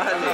يخليك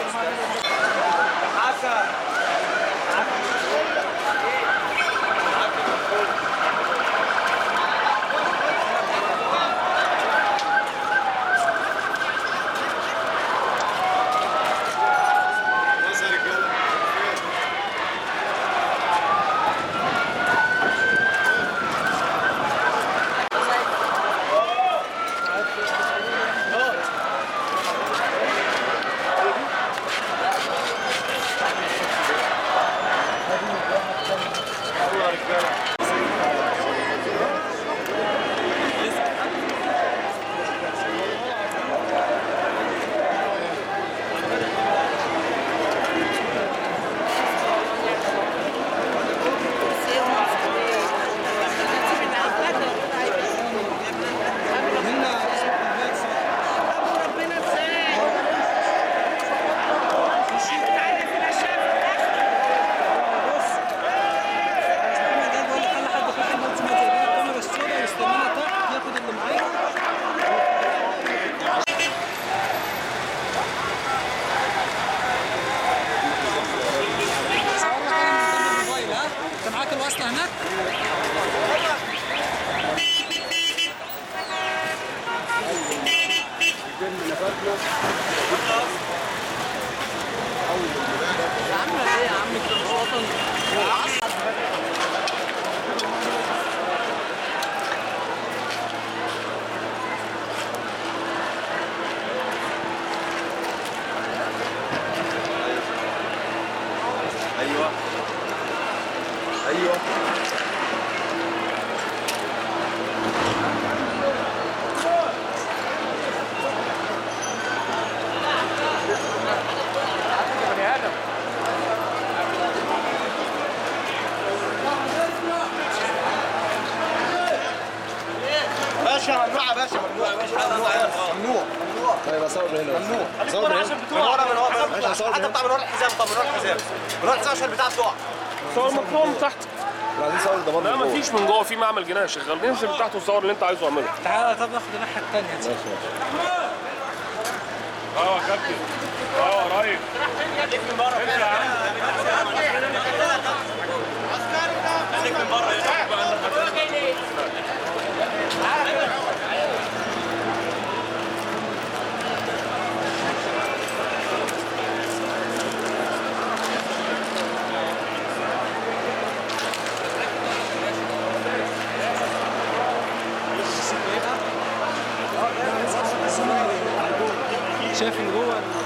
انت معاك الوصله هناك ايوه ايوه باشا ممنوع يا باشا ممنوع يا باشا ممنوع ممنوع طيب اصور من هنا ممنوع صور من هنا من ورا من ورا ماشي، هصور حتى من بتاع من ورا الحزام طب من ورا الحزام من ورا الحزام عشان البتاع بتقع صور مطلوب من تحت احنا عايزين نصور ده برضه لا جوه. مفيش من جوه في معمل جنايه شغال ننزل من تحت وتصور اللي انت عايزه اعمله تعالى طب ناخد الناحيه الثانيه ماشي ماشي اه يا كابتن اه قريب شايف اللي جوه